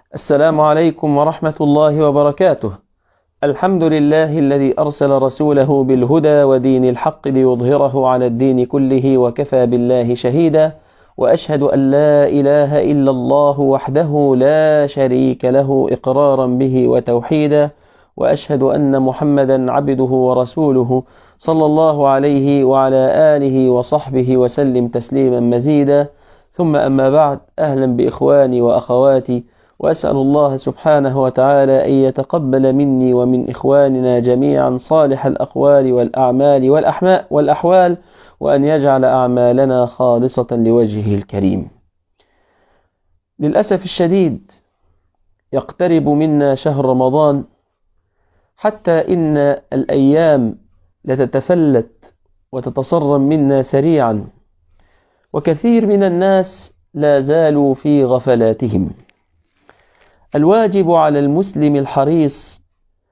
السلام عليكم ورحمة الله وبركاته الحمد لله الذي أرسل رسوله بالهدى ودين الحق ليظهره على الدين كله وكفى بالله شهيدا وأشهد أن لا إله إلا الله وحده لا شريك له إقرارا به وتوحيدا وأشهد أن محمدا عبده ورسوله صلى الله عليه وعلى آله وصحبه وسلم تسليما مزيدا ثم أما بعد أهلا بإخواني وأخواتي وأسأل الله سبحانه وتعالى أن يتقبل مني ومن إخواننا جميعا صالح الأقوال والأعمال والأحماء والأحوال وأن يجعل أعمالنا خالصة لوجهه الكريم للأسف الشديد يقترب منا شهر رمضان حتى إن الأيام لتتفلت وتتصرم منا سريعا وكثير من الناس لا زالوا في غفلاتهم الواجب على المسلم الحريص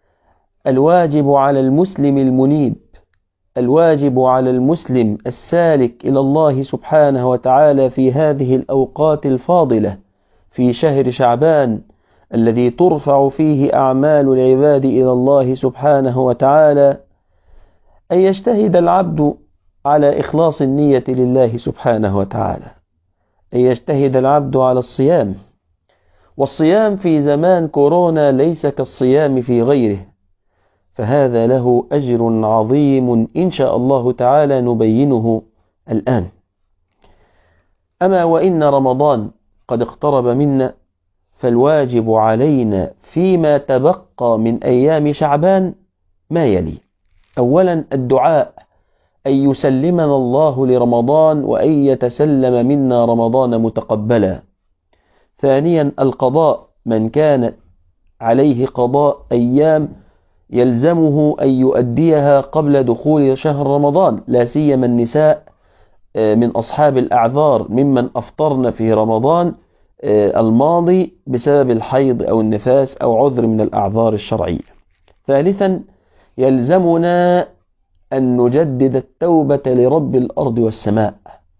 الواجب على المسلم المنيب الواجب على المسلم السالك إلى الله سبحانه وتعالى في هذه الأوقات الفاضلة في شهر شعبان الذي ترفع فيه أعمال العباد إلى الله سبحانه وتعالى أن يجتهد العبد على إخلاص النية لله سبحانه وتعالى أن يجتهد العبد على الصيام والصيام في زمان كورونا ليس كالصيام في غيره فهذا له أجر عظيم إن شاء الله تعالى نبينه الآن أما وإن رمضان قد اقترب منا فالواجب علينا فيما تبقى من أيام شعبان ما يلي أولا الدعاء أن يسلمنا الله لرمضان وأن يتسلم منا رمضان متقبلا ثانيا القضاء من كان عليه قضاء أيام يلزمه أن يؤديها قبل دخول شهر رمضان لا سيما النساء من أصحاب الأعذار ممن أفطرن في رمضان الماضي بسبب الحيض أو النفاس أو عذر من الأعذار الشرعية ثالثا يلزمنا أن نجدد التوبة لرب الأرض والسماء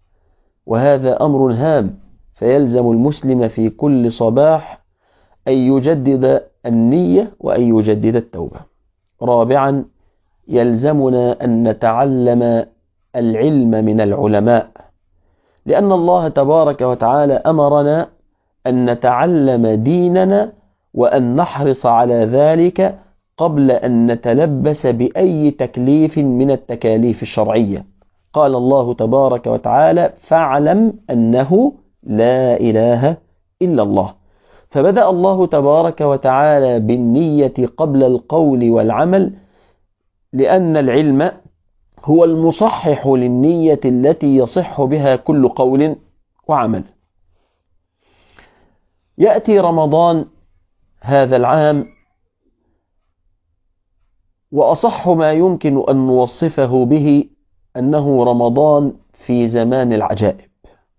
وهذا أمر هام فيلزم المسلم في كل صباح أن يجدد النية وأن يجدد التوبة رابعا يلزمنا أن نتعلم العلم من العلماء لأن الله تبارك وتعالى أمرنا أن نتعلم ديننا وأن نحرص على ذلك قبل أن نتلبس بأي تكليف من التكاليف الشرعية قال الله تبارك وتعالى فاعلم أنه لا إله إلا الله فبدأ الله تبارك وتعالى بالنية قبل القول والعمل لأن العلم هو المصحح للنية التي يصح بها كل قول وعمل يأتي رمضان هذا العام وأصح ما يمكن أن نوصفه به أنه رمضان في زمان العجائب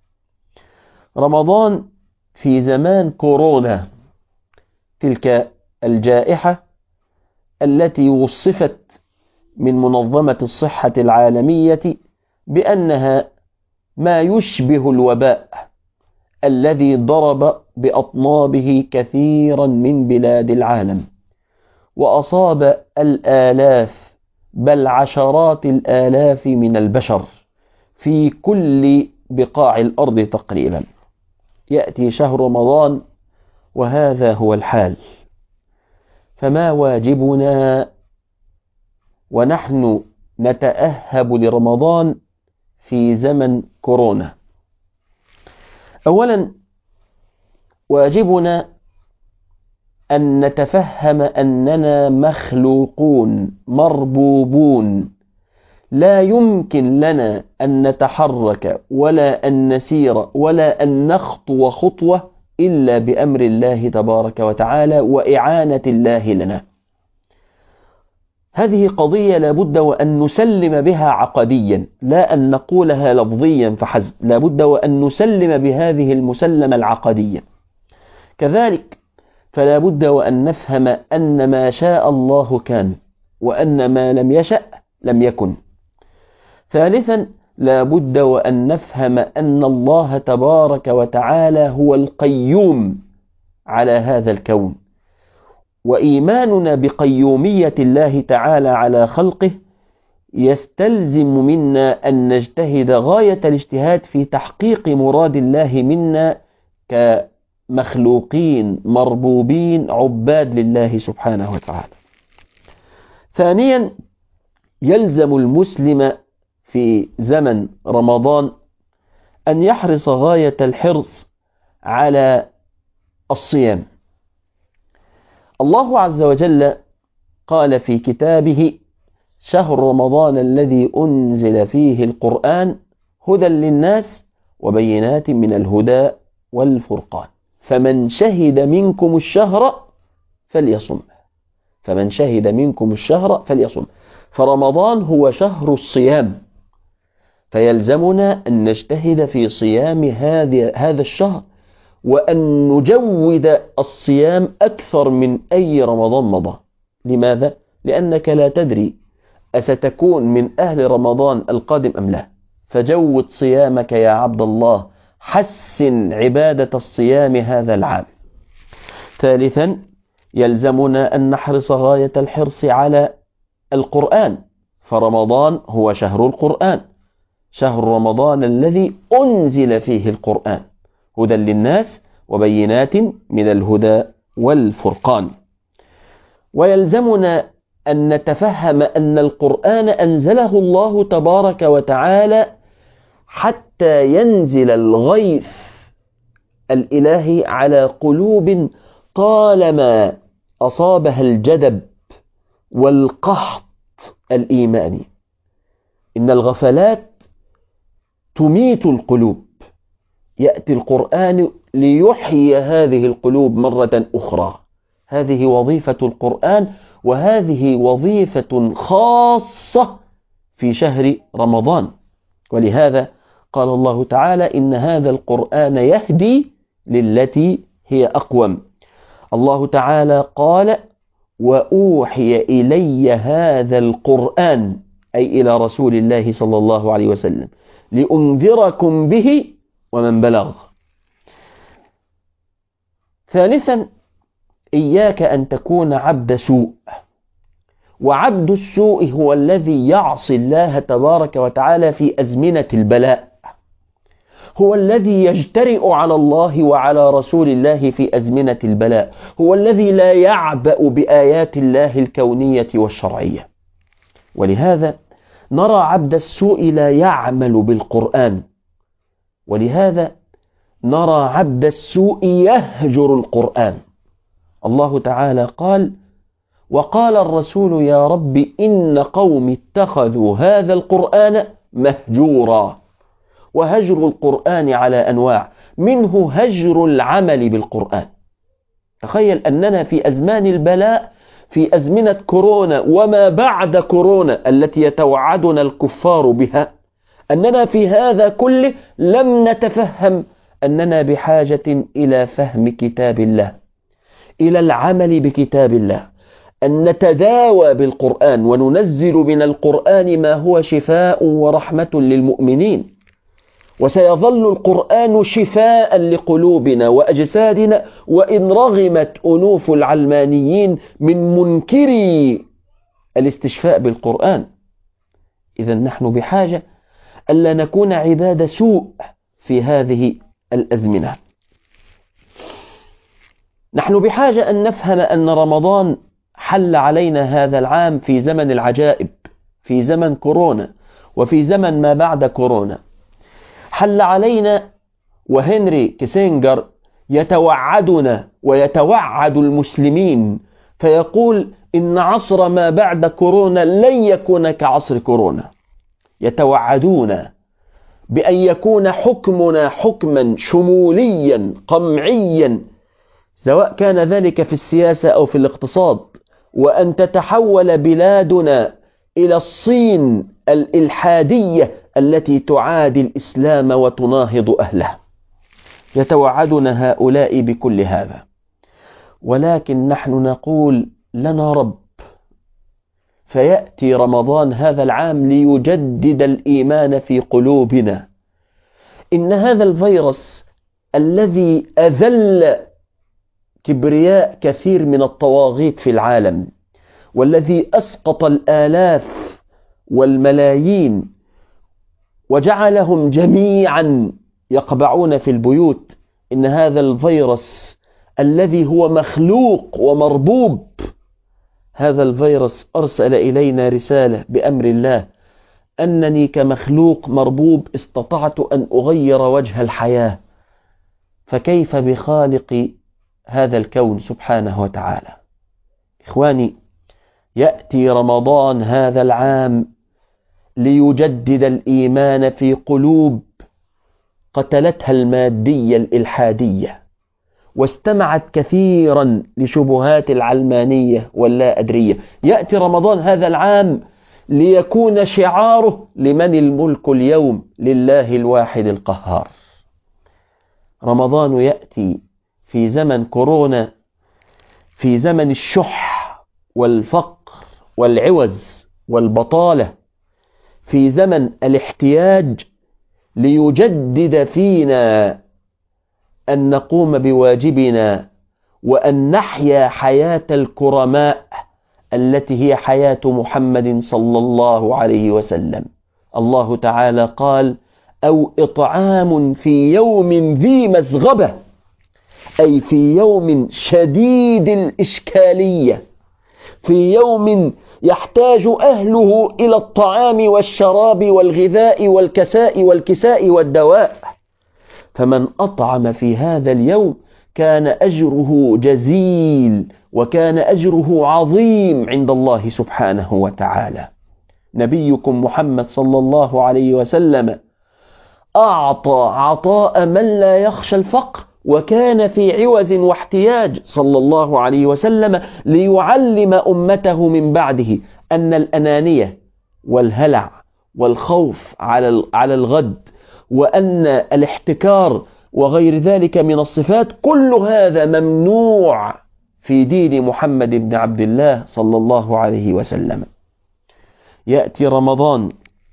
رمضان في زمان كورونا تلك الجائحة التي وصفت من منظمة الصحة العالمية بأنها ما يشبه الوباء الذي ضرب بأطنابه كثيرا من بلاد العالم وأصاب الآلاف بل عشرات الآلاف من البشر في كل بقاع الأرض تقريبا يأتي شهر رمضان وهذا هو الحال فما واجبنا ونحن نتأهب لرمضان في زمن كورونا أولا واجبنا أن نتفهم أننا مخلوقون مربوبون لا يمكن لنا أن نتحرك ولا أن نسير ولا أن نخطو خطوة إلا بأمر الله تبارك وتعالى وإعانة الله لنا هذه قضية لابد وأن نسلم بها عقديا لا أن نقولها لفظيا فحسب لابد وأن نسلم بهذه المسلمة العقدية كذلك فلا بد وأن نفهم أن ما شاء الله كان وأن ما لم يشأ لم يكن ثالثا لا بد وأن نفهم أن الله تبارك وتعالى هو القيوم على هذا الكون وإيماننا بقيومية الله تعالى على خلقه يستلزم منا أن نجتهد غاية الاجتهاد في تحقيق مراد الله منا كمخلوقين مربوبين عباد لله سبحانه وتعالى ثانيا يلزم المسلم في زمن رمضان أن يحرص غاية الحرص على الصيام الله عز وجل قال في كتابه شهر رمضان الذي أنزل فيه القرآن هدى للناس وبينات من الهدى والفرقان فمن شهد منكم الشهر فليصم فمن شهد منكم الشهر فليصم فرمضان هو شهر الصيام فيلزمنا أن نجتهد في صيام هذا الشهر وأن نجود الصيام أكثر من أي رمضان مضى لماذا؟ لأنك لا تدري أستكون من أهل رمضان القادم أم لا فجود صيامك يا عبد الله حسن عبادة الصيام هذا العام ثالثا يلزمنا أن نحرص غاية الحرص على القرآن فرمضان هو شهر القرآن شهر رمضان الذي أنزل فيه القرآن هدى للناس وبينات من الهدى والفرقان ويلزمنا أن نتفهم أن القرآن أنزله الله تبارك وتعالى حتى ينزل الغيث الإلهي على قلوب طالما أصابها الجدب والقحط الإيماني إن الغفلات تميت القلوب يأتي القرآن ليحيي هذه القلوب مرة أخرى هذه وظيفة القرآن وهذه وظيفة خاصة في شهر رمضان ولهذا قال الله تعالى إن هذا القرآن يهدي للتي هي أقوم الله تعالى قال وأوحي إلي هذا القرآن أي إلى رسول الله صلى الله عليه وسلم لأنذركم به ومن بلغ ثالثا إياك أن تكون عبد سوء وعبد السوء هو الذي يعصي الله تبارك وتعالى في أزمنة البلاء هو الذي يجترئ على الله وعلى رسول الله في أزمنة البلاء هو الذي لا يعبأ بآيات الله الكونية والشرعية ولهذا نرى عبد السوء لا يعمل بالقرآن ولهذا نرى عبد السوء يهجر القرآن الله تعالى قال وقال الرسول يا رب إن قوم اتخذوا هذا القرآن مهجورا وهجر القرآن على أنواع منه هجر العمل بالقرآن تخيل أننا في أزمان البلاء في أزمنة كورونا وما بعد كورونا التي يتوعدنا الكفار بها أننا في هذا كله لم نتفهم أننا بحاجة إلى فهم كتاب الله إلى العمل بكتاب الله أن نتداوى بالقرآن وننزل من القرآن ما هو شفاء ورحمة للمؤمنين وسيظل القرآن شفاء لقلوبنا وأجسادنا وإن رغمت أنوف العلمانيين من منكري الاستشفاء بالقرآن إذا نحن بحاجة ألا نكون عباد سوء في هذه الأزمنة نحن بحاجة أن نفهم أن رمضان حل علينا هذا العام في زمن العجائب في زمن كورونا وفي زمن ما بعد كورونا حل علينا وهنري كيسنجر يتوعدنا ويتوعد المسلمين فيقول إن عصر ما بعد كورونا لن يكون كعصر كورونا يتوعدون بأن يكون حكمنا حكما شموليا قمعيا سواء كان ذلك في السياسة أو في الاقتصاد وأن تتحول بلادنا إلى الصين الإلحادية التي تعادي الإسلام وتناهض أهله يتوعدنا هؤلاء بكل هذا ولكن نحن نقول لنا رب فيأتي رمضان هذا العام ليجدد الإيمان في قلوبنا إن هذا الفيروس الذي أذل كبرياء كثير من الطواغيت في العالم والذي أسقط الآلاف والملايين وجعلهم جميعا يقبعون في البيوت إن هذا الفيروس الذي هو مخلوق ومربوب هذا الفيروس أرسل إلينا رسالة بأمر الله أنني كمخلوق مربوب استطعت أن أغير وجه الحياة فكيف بخالق هذا الكون سبحانه وتعالى إخواني يأتي رمضان هذا العام ليجدد الإيمان في قلوب قتلتها المادية الإلحادية واستمعت كثيرا لشبهات العلمانية واللا أدرية يأتي رمضان هذا العام ليكون شعاره لمن الملك اليوم لله الواحد القهار رمضان يأتي في زمن كورونا في زمن الشح والفقر والعوز والبطالة في زمن الاحتياج ليجدد فينا أن نقوم بواجبنا وأن نحيا حياة الكرماء التي هي حياة محمد صلى الله عليه وسلم الله تعالى قال أو إطعام في يوم ذي مسغبة أي في يوم شديد الإشكالية في يوم يحتاج أهله إلى الطعام والشراب والغذاء والكساء والكساء والدواء فمن أطعم في هذا اليوم كان أجره جزيل وكان أجره عظيم عند الله سبحانه وتعالى نبيكم محمد صلى الله عليه وسلم أعطى عطاء من لا يخشى الفقر وكان في عوز واحتياج صلى الله عليه وسلم ليعلم أمته من بعده أن الأنانية والهلع والخوف على على الغد وأن الاحتكار وغير ذلك من الصفات كل هذا ممنوع في دين محمد بن عبد الله صلى الله عليه وسلم يأتي رمضان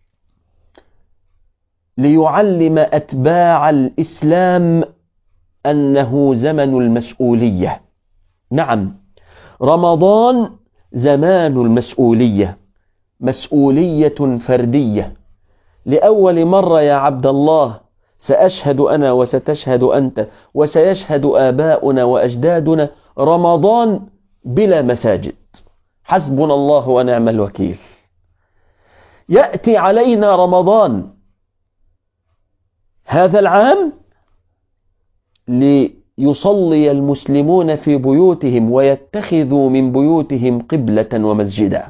ليعلم أتباع الإسلام أنه زمن المسؤولية نعم رمضان زمان المسؤولية مسؤولية فردية لأول مرة يا عبد الله سأشهد أنا وستشهد أنت وسيشهد آباؤنا وأجدادنا رمضان بلا مساجد حسبنا الله ونعم الوكيل يأتي علينا رمضان هذا العام ليصلي المسلمون في بيوتهم ويتخذوا من بيوتهم قبلة ومسجدا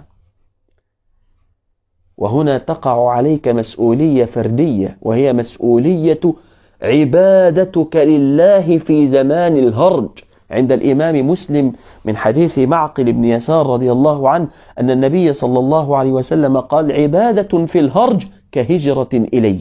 وهنا تقع عليك مسؤولية فردية وهي مسؤولية عبادتك لله في زمان الهرج عند الإمام مسلم من حديث معقل بن يسار رضي الله عنه أن النبي صلى الله عليه وسلم قال عبادة في الهرج كهجرة إلي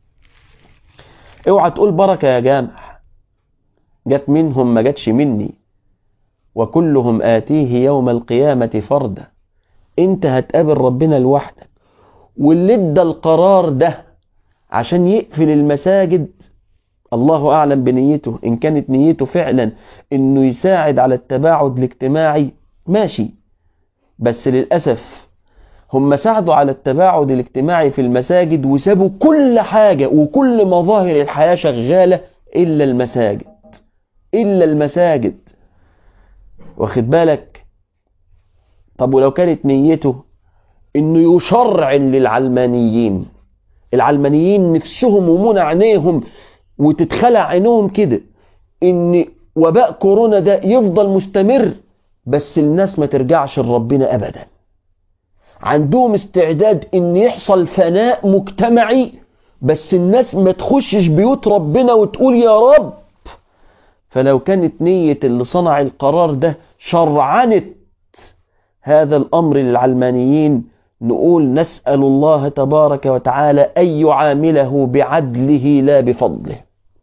اوعى تقول بركة يا جامع جت منهم ما جاتش مني وكلهم آتيه يوم القيامة فردا انت هتقابل ربنا لوحدك واللي ادى القرار ده عشان يقفل المساجد الله أعلم بنيته إن كانت نيته فعلا إنه يساعد على التباعد الاجتماعي ماشي بس للأسف هم ساعدوا على التباعد الاجتماعي في المساجد وسابوا كل حاجة وكل مظاهر الحياة شغالة إلا المساجد إلا المساجد واخد بالك طب ولو كانت نيته إنه يشرع للعلمانيين العلمانيين نفسهم ومنع عينيهم وتتخلع عينهم كده إن وباء كورونا ده يفضل مستمر بس الناس ما ترجعش لربنا أبدا عندهم استعداد إن يحصل فناء مجتمعي بس الناس ما تخشش بيوت ربنا وتقول يا رب فلو كانت نية اللي صنع القرار ده شرعنت هذا الأمر للعلمانيين نقول نسأل الله تبارك وتعالى أن يعامله بعدله لا بفضله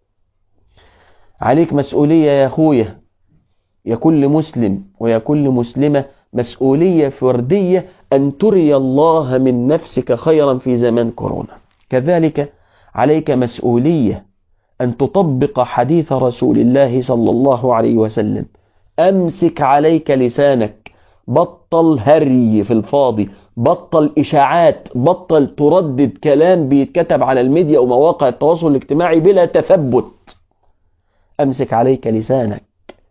عليك مسؤولية يا أخويا يا كل مسلم ويا كل مسلمة مسؤولية فردية أن تري الله من نفسك خيرا في زمان كورونا كذلك عليك مسؤولية أن تطبق حديث رسول الله صلى الله عليه وسلم أمسك عليك لسانك بطل هري في الفاضي بطل إشاعات بطل تردد كلام بيتكتب على الميديا ومواقع التواصل الاجتماعي بلا تثبت أمسك عليك لسانك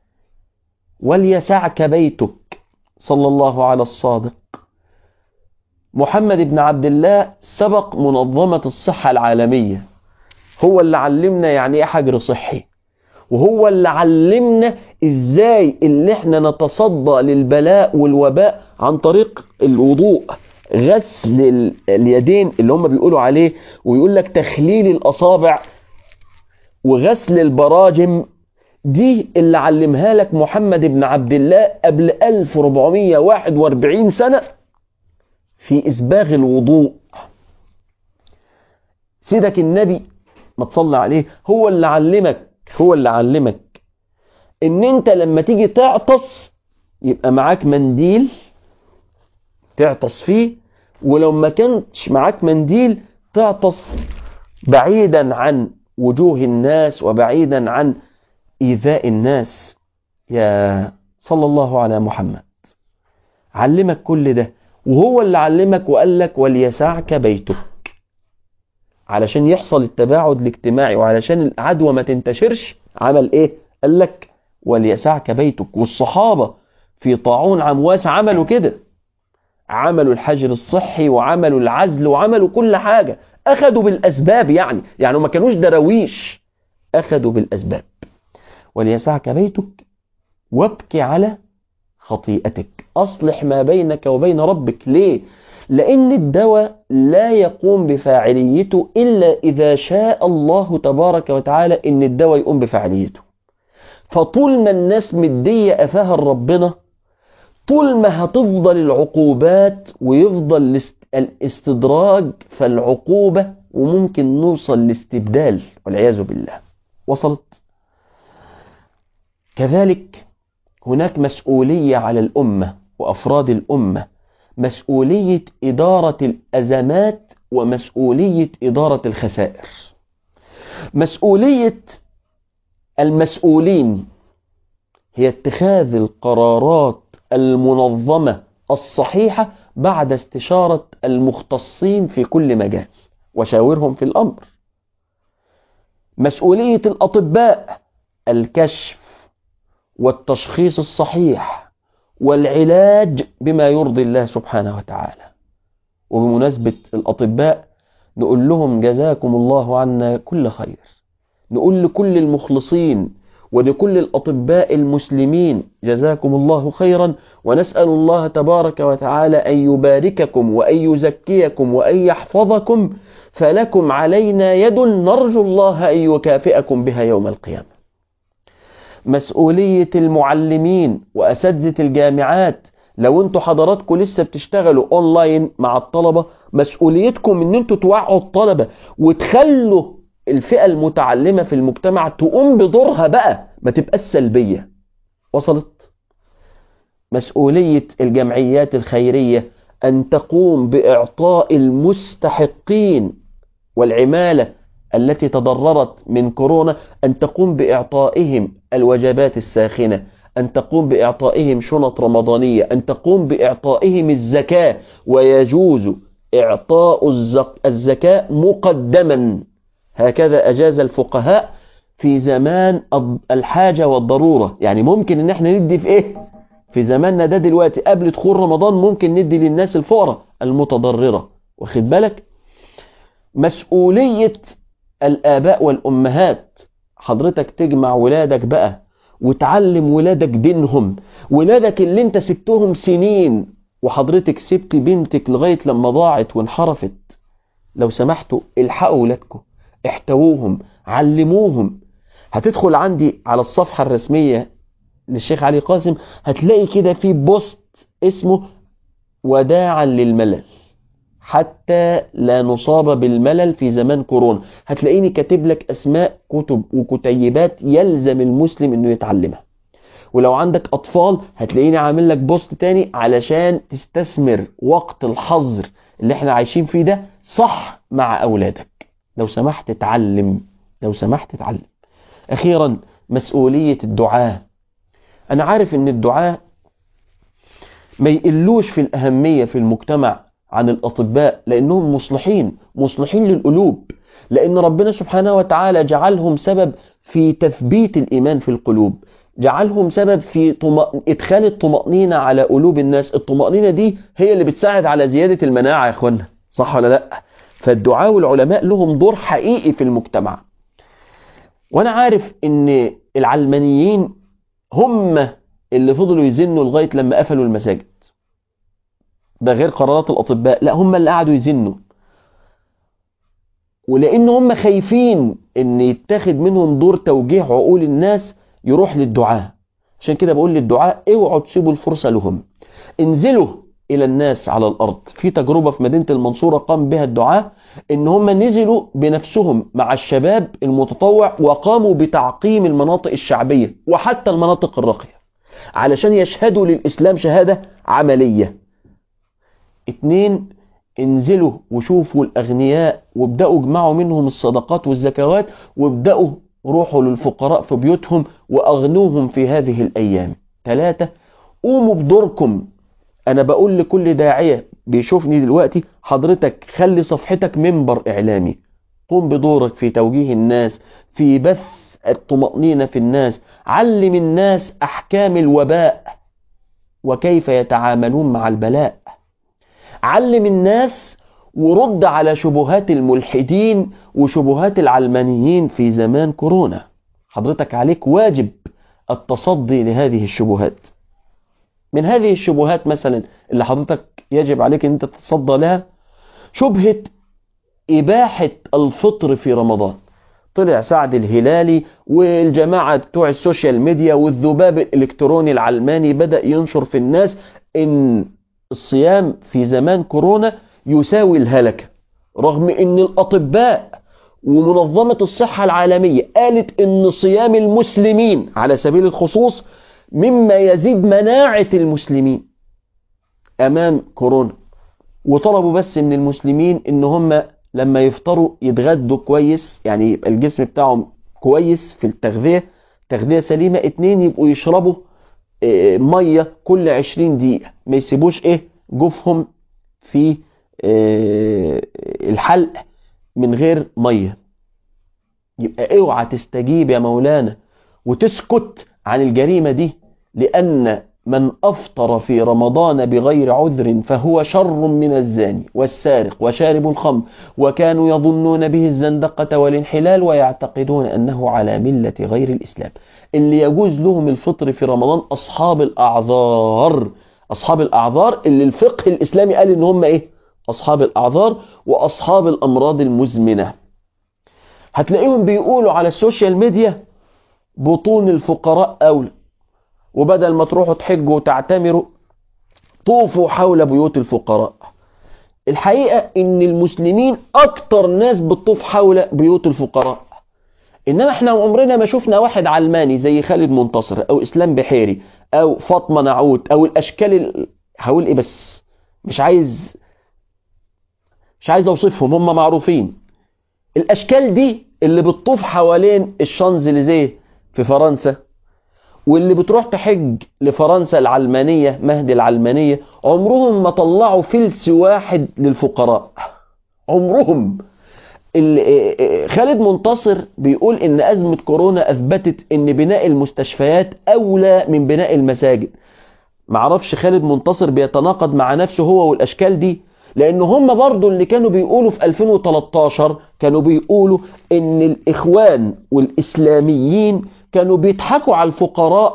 وليسعك بيتك صلى الله على الصادق محمد بن عبد الله سبق منظمة الصحة العالمية هو اللي علمنا يعني ايه حجر صحي وهو اللي علمنا ازاي اللي احنا نتصدى للبلاء والوباء عن طريق الوضوء غسل اليدين اللي هم بيقولوا عليه ويقول لك تخليل الاصابع وغسل البراجم دي اللي علمها لك محمد بن عبد الله قبل 1441 سنة في إسباغ الوضوء سيدك النبي ما تصلي عليه هو اللي علمك هو اللي علمك ان انت لما تيجي تعطس يبقى معاك منديل تعطس فيه ولو ما كانش معاك منديل تعطس بعيدا عن وجوه الناس وبعيدا عن إيذاء الناس يا صلى الله على محمد علمك كل ده وهو اللي علمك وقال لك وليسعك بيتك علشان يحصل التباعد الاجتماعي وعلشان العدوى ما تنتشرش عمل ايه قال لك وليسعك بيتك والصحابة في طاعون عمواس عملوا كده عملوا الحجر الصحي وعملوا العزل وعملوا كل حاجة أخذوا بالأسباب يعني يعني ما كانوش دراويش أخذوا بالأسباب وليسعك بيتك وابكي على خطيئتك أصلح ما بينك وبين ربك ليه؟ لأن الدواء لا يقوم بفاعليته إلا إذا شاء الله تبارك وتعالى إن الدواء يقوم بفاعليته فطول ما الناس مدية أفاها ربنا طول ما هتفضل العقوبات ويفضل الاستدراج فالعقوبة وممكن نوصل لاستبدال والعياذ بالله وصلت كذلك هناك مسؤولية على الأمة وأفراد الأمة مسؤولية إدارة الأزمات ومسؤولية إدارة الخسائر مسؤولية المسؤولين هي اتخاذ القرارات المنظمة الصحيحة بعد استشارة المختصين في كل مجال وشاورهم في الأمر مسؤولية الأطباء الكشف والتشخيص الصحيح والعلاج بما يرضي الله سبحانه وتعالى وبمناسبة الأطباء نقول لهم جزاكم الله عنا كل خير نقول لكل المخلصين ولكل الأطباء المسلمين جزاكم الله خيرا ونسأل الله تبارك وتعالى أن يبارككم وأن يزكيكم وأن يحفظكم فلكم علينا يد نرجو الله أن يكافئكم بها يوم القيامة مسؤولية المعلمين وأساتذة الجامعات لو انتوا حضراتكم لسه بتشتغلوا اونلاين مع الطلبة مسؤوليتكم ان انتوا توعوا الطلبة وتخلوا الفئة المتعلمة في المجتمع تقوم بدورها بقى ما تبقى سلبية وصلت مسؤولية الجمعيات الخيرية أن تقوم بإعطاء المستحقين والعمالة التي تضررت من كورونا أن تقوم بإعطائهم الوجبات الساخنة أن تقوم بإعطائهم شنط رمضانية أن تقوم بإعطائهم الزكاة ويجوز إعطاء الزكاة مقدما هكذا أجاز الفقهاء في زمان الحاجة والضرورة يعني ممكن ان احنا ندي في ايه في زماننا ده دلوقتي قبل دخول رمضان ممكن ندي للناس الفقراء المتضررة واخد بالك مسؤولية الآباء والأمهات حضرتك تجمع ولادك بقى وتعلم ولادك دينهم ولادك اللي انت سبتهم سنين وحضرتك سبت بنتك لغاية لما ضاعت وانحرفت لو سمحتوا الحقوا ولادكم احتووهم علموهم هتدخل عندي على الصفحة الرسمية للشيخ علي قاسم هتلاقي كده في بوست اسمه وداعا للملل حتى لا نصاب بالملل في زمان كورونا هتلاقيني كاتب لك اسماء كتب وكتيبات يلزم المسلم انه يتعلمها ولو عندك اطفال هتلاقيني عامل لك بوست تاني علشان تستثمر وقت الحظر اللي احنا عايشين فيه ده صح مع اولادك لو سمحت اتعلم لو سمحت اتعلم اخيرا مسؤولية الدعاة أنا عارف إن الدعاء ما يقلوش في الأهمية في المجتمع عن الأطباء لأنهم مصلحين مصلحين للقلوب لأن ربنا سبحانه وتعالى جعلهم سبب في تثبيت الإيمان في القلوب جعلهم سبب في طم... إدخال الطمأنينة على قلوب الناس الطمأنينة دي هي اللي بتساعد على زيادة المناعة يا أخوانا صح ولا لأ فالدعاء والعلماء لهم دور حقيقي في المجتمع وأنا عارف إن العلمانيين هم اللي فضلوا يزنوا لغاية لما قفلوا المساجد ده غير قرارات الأطباء لا هم اللي قعدوا يزنوا ولأن هم خايفين إن يتاخد منهم دور توجيه عقول الناس يروح للدعاء عشان كده بقول للدعاء اوعوا تسيبوا الفرصة لهم انزلوا إلى الناس على الأرض في تجربة في مدينة المنصورة قام بها الدعاء إن هم نزلوا بنفسهم مع الشباب المتطوع وقاموا بتعقيم المناطق الشعبية وحتى المناطق الراقية علشان يشهدوا للإسلام شهادة عملية اتنين انزلوا وشوفوا الأغنياء وابدأوا اجمعوا منهم الصدقات والزكوات وابدأوا روحوا للفقراء في بيوتهم وأغنوهم في هذه الأيام ثلاثة قوموا بدوركم أنا بقول لكل داعية بيشوفني دلوقتي حضرتك خلي صفحتك منبر إعلامي قوم بدورك في توجيه الناس في بث الطمأنينة في الناس علم الناس أحكام الوباء وكيف يتعاملون مع البلاء علم الناس ورد على شبهات الملحدين وشبهات العلمانيين في زمان كورونا حضرتك عليك واجب التصدي لهذه الشبهات من هذه الشبهات مثلا اللي حضرتك يجب عليك ان انت تتصدى لها شبهة إباحة الفطر في رمضان طلع سعد الهلالي والجماعة بتوع السوشيال ميديا والذباب الإلكتروني العلماني بدأ ينشر في الناس ان الصيام في زمان كورونا يساوي الهلكة رغم ان الأطباء ومنظمة الصحة العالمية قالت ان صيام المسلمين على سبيل الخصوص مما يزيد مناعة المسلمين أمام كورونا وطلبوا بس من المسلمين ان هم لما يفطروا يتغدوا كويس يعني يبقى الجسم بتاعهم كويس في التغذية تغذية سليمة اتنين يبقوا يشربوا اه مية كل عشرين دقيقة ما يسيبوش ايه جوفهم في اه الحلق من غير مية يبقى اوعى تستجيب يا مولانا وتسكت عن الجريمة دي لأن من أفطر في رمضان بغير عذر فهو شر من الزاني والسارق وشارب الخمر وكانوا يظنون به الزندقة والانحلال ويعتقدون أنه على ملة غير الإسلام اللي يجوز لهم الفطر في رمضان أصحاب الأعذار أصحاب الأعذار اللي الفقه الإسلامي قال إن هم إيه أصحاب الأعذار وأصحاب الأمراض المزمنة هتلاقيهم بيقولوا على السوشيال ميديا بطون الفقراء أولى وبدل ما تروحوا تحجوا وتعتمروا طوفوا حول بيوت الفقراء الحقيقة ان المسلمين اكتر ناس بتطوف حول بيوت الفقراء انما احنا عمرنا ما شفنا واحد علماني زي خالد منتصر او اسلام بحيري او فاطمة نعود او الاشكال ال... هقول ايه بس مش عايز مش عايز اوصفهم هم معروفين الاشكال دي اللي بتطوف حوالين الشانزليزيه في فرنسا واللي بتروح تحج لفرنسا العلمانية مهدي العلمانية عمرهم ما طلعوا فلس واحد للفقراء عمرهم خالد منتصر بيقول ان ازمة كورونا اثبتت ان بناء المستشفيات اولى من بناء المساجد معرفش خالد منتصر بيتناقض مع نفسه هو والاشكال دي لان هم برضو اللي كانوا بيقولوا في 2013 كانوا بيقولوا ان الاخوان والاسلاميين كانوا بيضحكوا على الفقراء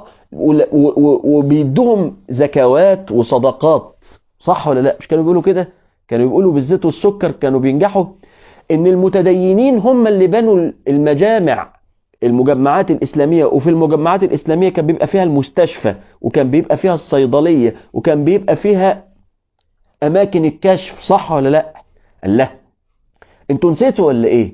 وبيدوهم زكوات وصدقات صح ولا لا مش كانوا بيقولوا كده كانوا بيقولوا بالزيت والسكر كانوا بينجحوا ان المتدينين هم اللي بنوا المجامع المجمعات الإسلامية وفي المجمعات الإسلامية كان بيبقى فيها المستشفى وكان بيبقى فيها الصيدلية وكان بيبقى فيها أماكن الكشف صح ولا لا قال لا انتوا نسيتوا ولا ايه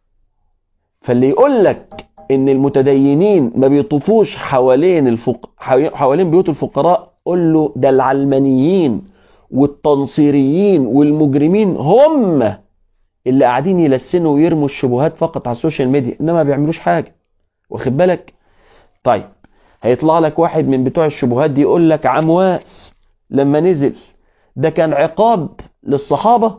فاللي يقول لك ان المتدينين ما بيطوفوش حوالين الفق... حوالين بيوت الفقراء قول له ده العلمانيين والتنصيريين والمجرمين هم اللي قاعدين يلسنوا ويرموا الشبهات فقط على السوشيال ميديا انما ما بيعملوش حاجه واخد بالك طيب هيطلع لك واحد من بتوع الشبهات دي يقول لك عمواس لما نزل ده كان عقاب للصحابة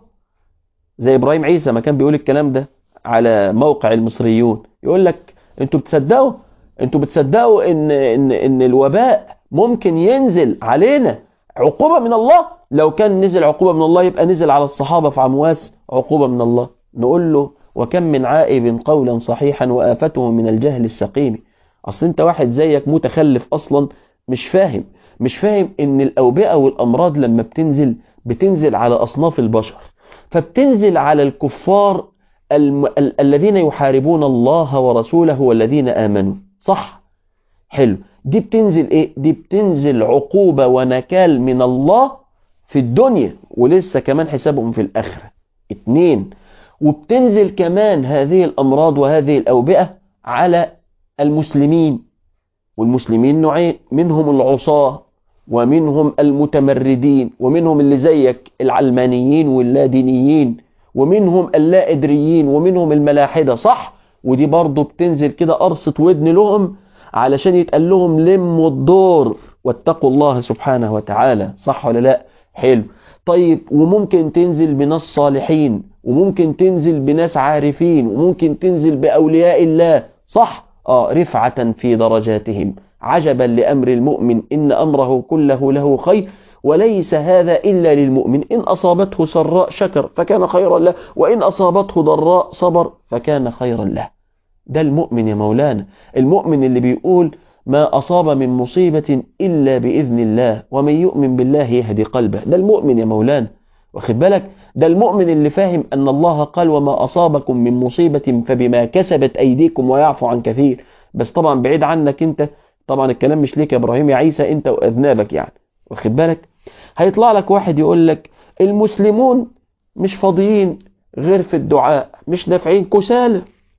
زي إبراهيم عيسى ما كان بيقول الكلام ده على موقع المصريون يقول لك انتوا بتصدقوا انتوا بتصدقوا ان ان ان الوباء ممكن ينزل علينا عقوبة من الله لو كان نزل عقوبة من الله يبقى نزل على الصحابة في عمواس عقوبة من الله نقول له وكم من عائب قولا صحيحا وآفته من الجهل السقيم اصل انت واحد زيك متخلف اصلا مش فاهم مش فاهم ان الاوبئة والامراض لما بتنزل بتنزل على اصناف البشر فبتنزل على الكفار الم... ال... الذين يحاربون الله ورسوله والذين آمنوا صح حلو دي بتنزل ايه دي بتنزل عقوبة ونكال من الله في الدنيا ولسه كمان حسابهم في الآخرة اتنين وبتنزل كمان هذه الأمراض وهذه الأوبئة على المسلمين والمسلمين نوعين منهم العصاة ومنهم المتمردين ومنهم اللي زيك العلمانيين واللادينيين ومنهم اللا ادريين ومنهم الملاحدة صح ودي برضو بتنزل كده قرصة ودن لهم علشان يتقال لهم لموا الدور واتقوا الله سبحانه وتعالى صح ولا لا حلو طيب وممكن تنزل بناس صالحين وممكن تنزل بناس عارفين وممكن تنزل بأولياء الله صح آه رفعة في درجاتهم عجبا لأمر المؤمن إن أمره كله له خير وليس هذا إلا للمؤمن إن أصابته سراء شكر فكان خيرا له وإن أصابته ضراء صبر فكان خيرا له ده المؤمن يا مولانا المؤمن اللي بيقول ما أصاب من مصيبة إلا بإذن الله ومن يؤمن بالله يهدي قلبه ده المؤمن يا مولانا واخد بالك ده المؤمن اللي فاهم أن الله قال وما أصابكم من مصيبة فبما كسبت أيديكم ويعفو عن كثير بس طبعا بعيد عنك أنت طبعا الكلام مش ليك يا إبراهيم يا عيسى أنت وأذنابك يعني واخد بالك هيطلع لك واحد يقول لك المسلمون مش فاضيين غير في الدعاء مش نافعين كسالى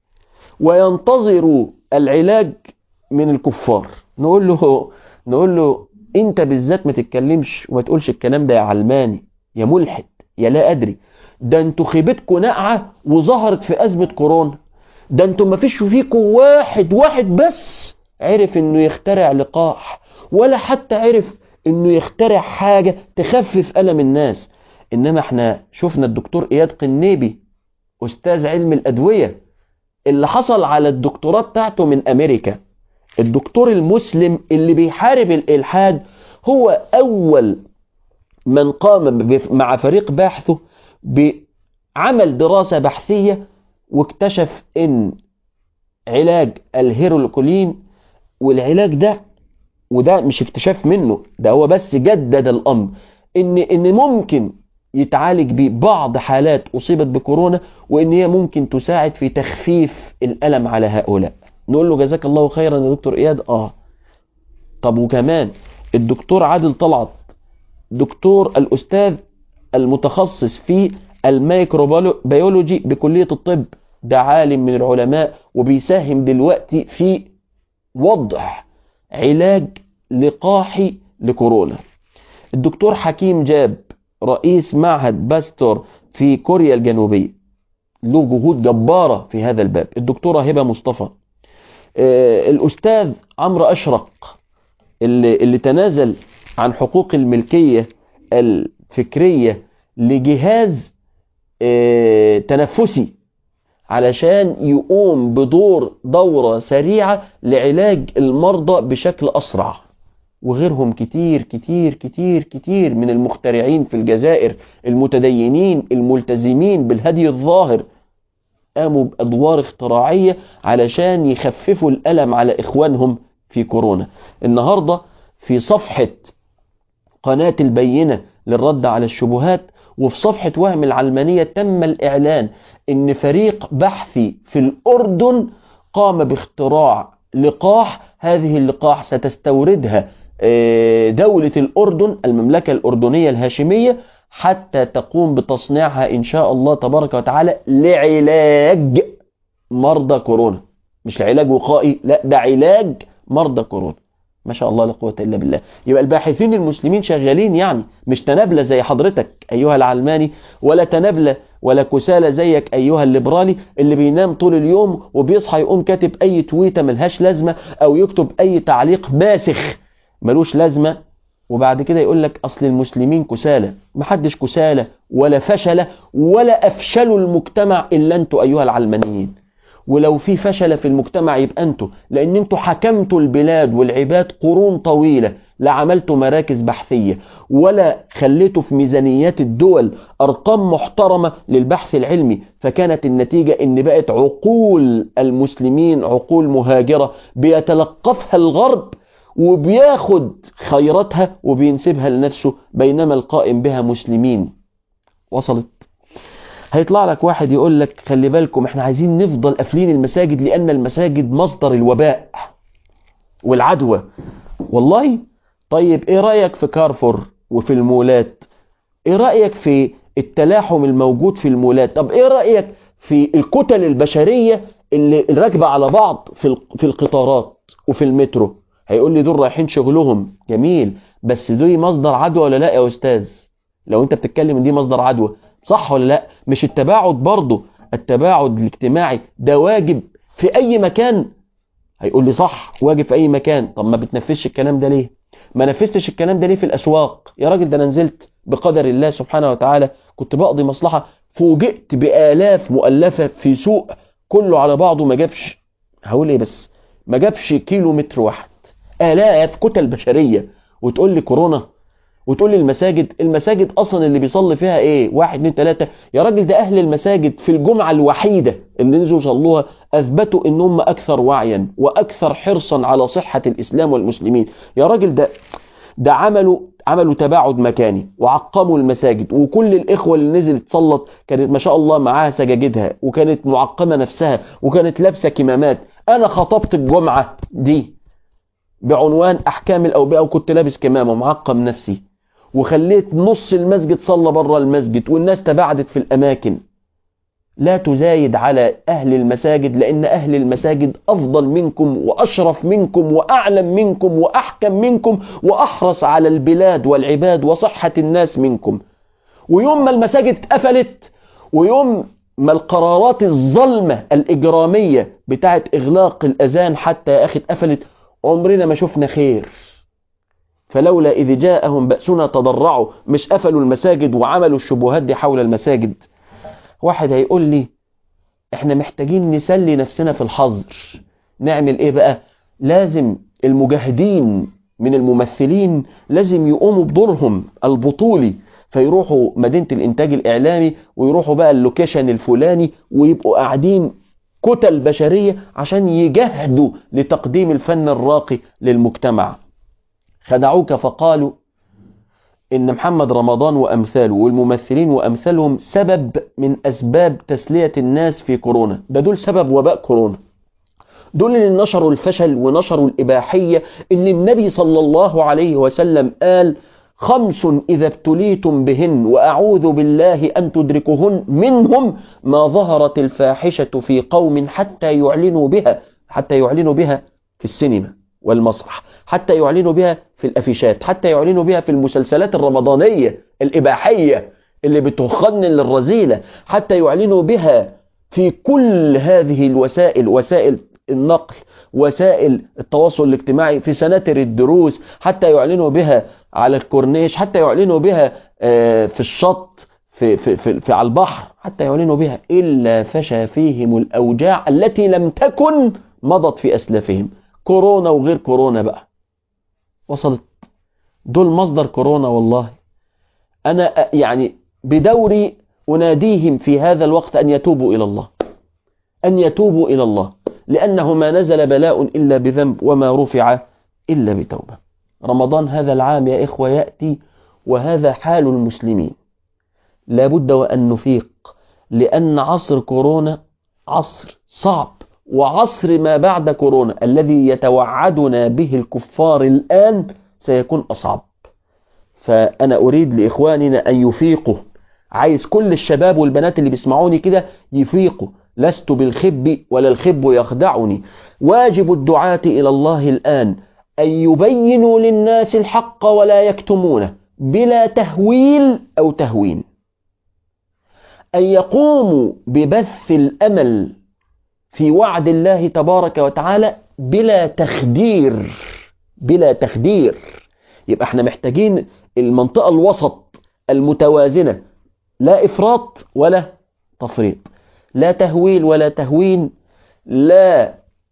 وينتظروا العلاج من الكفار نقول له نقول له انت بالذات ما تتكلمش وما تقولش الكلام ده يا علماني يا ملحد يا لا ادري ده انتوا خيبتكم ناقعه وظهرت في ازمه كورونا ده انتوا ما فيش فيكم واحد واحد بس عرف انه يخترع لقاح ولا حتى عرف انه يخترع حاجة تخفف ألم الناس انما احنا شفنا الدكتور اياد قنيبي استاذ علم الادوية اللي حصل على الدكتوراه بتاعته من امريكا الدكتور المسلم اللي بيحارب الالحاد هو اول من قام مع فريق باحثه بعمل دراسة بحثية واكتشف ان علاج الهيرولكولين والعلاج ده وده مش اكتشاف منه ده هو بس جدد الامر ان ان ممكن يتعالج بيه بعض حالات اصيبت بكورونا وان هي ممكن تساعد في تخفيف الالم على هؤلاء نقول له جزاك الله خيرا يا دكتور اياد اه طب وكمان الدكتور عادل طلعت دكتور الاستاذ المتخصص في الميكروبيولوجي بكلية الطب ده عالم من العلماء وبيساهم دلوقتي في وضع علاج لقاحي لكورونا الدكتور حكيم جاب رئيس معهد باستور في كوريا الجنوبية له جهود جبارة في هذا الباب الدكتورة هبة مصطفى آه الأستاذ عمرو أشرق اللي, اللي تنازل عن حقوق الملكية الفكرية لجهاز آه تنفسي علشان يقوم بدور دورة سريعة لعلاج المرضى بشكل أسرع وغيرهم كتير كتير كتير كتير من المخترعين في الجزائر المتدينين الملتزمين بالهدي الظاهر قاموا بأدوار اختراعية علشان يخففوا الألم على إخوانهم في كورونا النهاردة في صفحة قناة البينة للرد على الشبهات وفي صفحة وهم العلمانية تم الإعلان إن فريق بحثي في الأردن قام باختراع لقاح هذه اللقاح ستستوردها دولة الأردن المملكة الأردنية الهاشمية حتى تقوم بتصنيعها إن شاء الله تبارك وتعالى لعلاج مرضى كورونا مش لعلاج وقائي لا ده علاج مرضى كورونا ما شاء الله لا قوة إلا بالله يبقى الباحثين المسلمين شغالين يعني مش تنابلة زي حضرتك أيها العلماني ولا تنابلة ولا كسالى زيك أيها الليبرالي اللي بينام طول اليوم وبيصحى يقوم كاتب أي تويتة ملهاش لازمة أو يكتب أي تعليق ماسخ ملوش لازمة وبعد كده يقول لك أصل المسلمين كسالى محدش كسالى ولا فشل ولا أفشلوا المجتمع إلا أنتوا أيها العلمانيين ولو في فشل في المجتمع يبقى انتوا لان انتوا حكمتوا البلاد والعباد قرون طويلة لا عملتوا مراكز بحثية ولا خليتوا في ميزانيات الدول ارقام محترمة للبحث العلمي فكانت النتيجة ان بقت عقول المسلمين عقول مهاجرة بيتلقفها الغرب وبياخد خيراتها وبينسبها لنفسه بينما القائم بها مسلمين وصلت هيطلع لك واحد يقول لك خلي بالكم احنا عايزين نفضل قافلين المساجد لان المساجد مصدر الوباء والعدوى والله طيب ايه رأيك في كارفور وفي المولات ايه رأيك في التلاحم الموجود في المولات طب ايه رأيك في الكتل البشرية اللي راكبة على بعض في في القطارات وفي المترو هيقول لي دول رايحين شغلهم جميل بس دول مصدر عدوى ولا لا يا استاذ لو انت بتتكلم ان دي مصدر عدوى صح ولا لا مش التباعد برضه التباعد الاجتماعي ده واجب في اي مكان هيقول لي صح واجب في اي مكان طب ما بتنفذش الكلام ده ليه ما نفذتش الكلام ده ليه في الاسواق يا راجل ده انا نزلت بقدر الله سبحانه وتعالى كنت بقضي مصلحة فوجئت بآلاف مؤلفة في سوق كله على بعضه ما جابش هقول ايه بس ما جابش كيلو متر واحد آلاف كتل بشرية وتقول لي كورونا وتقول لي المساجد المساجد اصلا اللي بيصلي فيها ايه واحد اتنين تلاتة يا راجل ده اهل المساجد في الجمعة الوحيدة اللي نزلوا صلوها اثبتوا ان هم اكثر وعيا واكثر حرصا على صحة الاسلام والمسلمين يا راجل ده ده عملوا عملوا تباعد مكاني وعقموا المساجد وكل الاخوة اللي نزلت صلت كانت ما شاء الله معاها سجاجدها وكانت معقمة نفسها وكانت لابسة كمامات انا خطبت الجمعة دي بعنوان احكام الاوبئة وكنت لابس كمامة معقم نفسي وخليت نص المسجد صلى بره المسجد والناس تباعدت في الأماكن لا تزايد على أهل المساجد لأن أهل المساجد أفضل منكم وأشرف منكم وأعلم منكم وأحكم منكم وأحرص على البلاد والعباد وصحة الناس منكم ويوم ما المساجد قفلت ويوم ما القرارات الظلمة الإجرامية بتاعت إغلاق الأذان حتى يا أخي اتقفلت عمرنا ما شفنا خير فلولا إذ جاءهم بأسنا تضرعوا مش قفلوا المساجد وعملوا الشبهات دي حول المساجد واحد هيقول لي احنا محتاجين نسلي نفسنا في الحظر نعمل ايه بقى لازم المجاهدين من الممثلين لازم يقوموا بدورهم البطولي فيروحوا مدينة الانتاج الاعلامي ويروحوا بقى اللوكيشن الفلاني ويبقوا قاعدين كتل بشرية عشان يجهدوا لتقديم الفن الراقي للمجتمع خدعوك فقالوا إن محمد رمضان وأمثاله والممثلين وأمثالهم سبب من أسباب تسلية الناس في كورونا ده دول سبب وباء كورونا دول اللي نشروا الفشل ونشروا الإباحية اللي النبي صلى الله عليه وسلم قال خمس إذا ابتليتم بهن وأعوذ بالله أن تدركهن منهم ما ظهرت الفاحشة في قوم حتى يعلنوا بها حتى يعلنوا بها في السينما والمسرح حتى يعلنوا بها في الأفيشات حتى يعلنوا بها في المسلسلات الرمضانية الإباحية اللي بتخن للرذيلة حتى يعلنوا بها في كل هذه الوسائل وسائل النقل وسائل التواصل الاجتماعي في سناتر الدروس حتى يعلنوا بها على الكورنيش حتى يعلنوا بها في الشط في, في, في, في على البحر حتى يعلنوا بها إلا فشى فيهم الأوجاع التي لم تكن مضت في أسلافهم كورونا وغير كورونا بقى وصلت دول مصدر كورونا والله أنا يعني بدوري أناديهم في هذا الوقت أن يتوبوا إلى الله أن يتوبوا إلى الله لأنه ما نزل بلاء إلا بذنب وما رفع إلا بتوبة رمضان هذا العام يا إخوة يأتي وهذا حال المسلمين لابد وأن نفيق لأن عصر كورونا عصر صعب وعصر ما بعد كورونا الذي يتوعدنا به الكفار الآن سيكون أصعب فأنا أريد لإخواننا أن يفيقوا عايز كل الشباب والبنات اللي بيسمعوني كده يفيقوا لست بالخب ولا الخب يخدعني واجب الدعاة إلى الله الآن أن يبينوا للناس الحق ولا يكتمونه بلا تهويل أو تهوين أن يقوموا ببث الأمل في وعد الله تبارك وتعالى بلا تخدير بلا تخدير يبقى احنا محتاجين المنطقة الوسط المتوازنة لا إفراط ولا تفريط لا تهويل ولا تهوين لا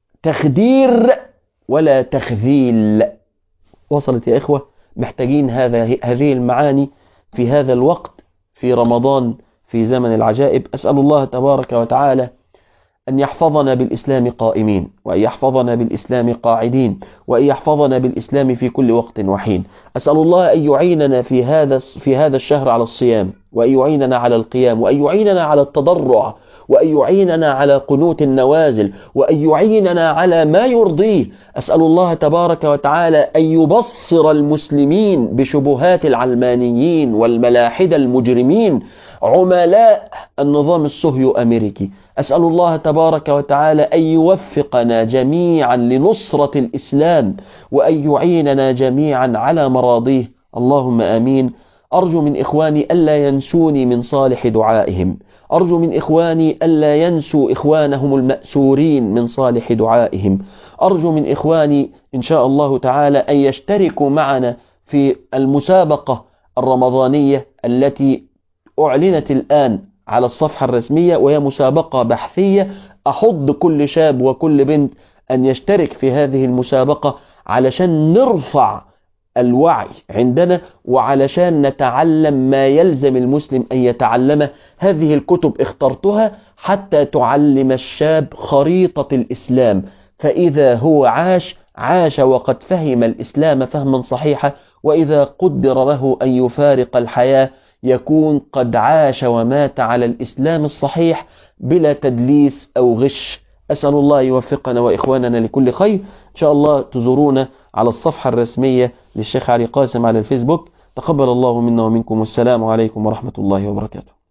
تخدير ولا تخذيل وصلت يا إخوة محتاجين هذا هذه المعاني في هذا الوقت في رمضان في زمن العجائب أسأل الله تبارك وتعالى أن يحفظنا بالإسلام قائمين وأن يحفظنا بالإسلام قاعدين وأن يحفظنا بالإسلام في كل وقت وحين أسأل الله أن يعيننا في هذا في هذا الشهر على الصيام وأن يعيننا على القيام وأن يعيننا على التضرع وأن يعيننا على قنوت النوازل وأن يعيننا على ما يرضيه أسأل الله تبارك وتعالى أن يبصر المسلمين بشبهات العلمانيين والملاحدة المجرمين عملاء النظام الصهيو أمريكي أسأل الله تبارك وتعالى أن يوفقنا جميعا لنصرة الإسلام وأن يعيننا جميعا على مراضيه اللهم آمين أرجو من إخواني ألا ينسوني من صالح دعائهم أرجو من إخواني ألا ينسوا إخوانهم المأسورين من صالح دعائهم أرجو من إخواني إن شاء الله تعالى أن يشتركوا معنا في المسابقة الرمضانية التي أعلنت الآن على الصفحة الرسمية وهي مسابقة بحثية أحض كل شاب وكل بنت أن يشترك في هذه المسابقة علشان نرفع الوعي عندنا وعلشان نتعلم ما يلزم المسلم أن يتعلمه هذه الكتب اخترتها حتى تعلم الشاب خريطة الإسلام فإذا هو عاش عاش وقد فهم الإسلام فهما صحيحا وإذا قدر له أن يفارق الحياة يكون قد عاش ومات على الإسلام الصحيح بلا تدليس أو غش أسأل الله يوفقنا وإخواننا لكل خير إن شاء الله تزورونا على الصفحة الرسمية للشيخ علي قاسم على الفيسبوك تقبل الله منا ومنكم والسلام عليكم ورحمة الله وبركاته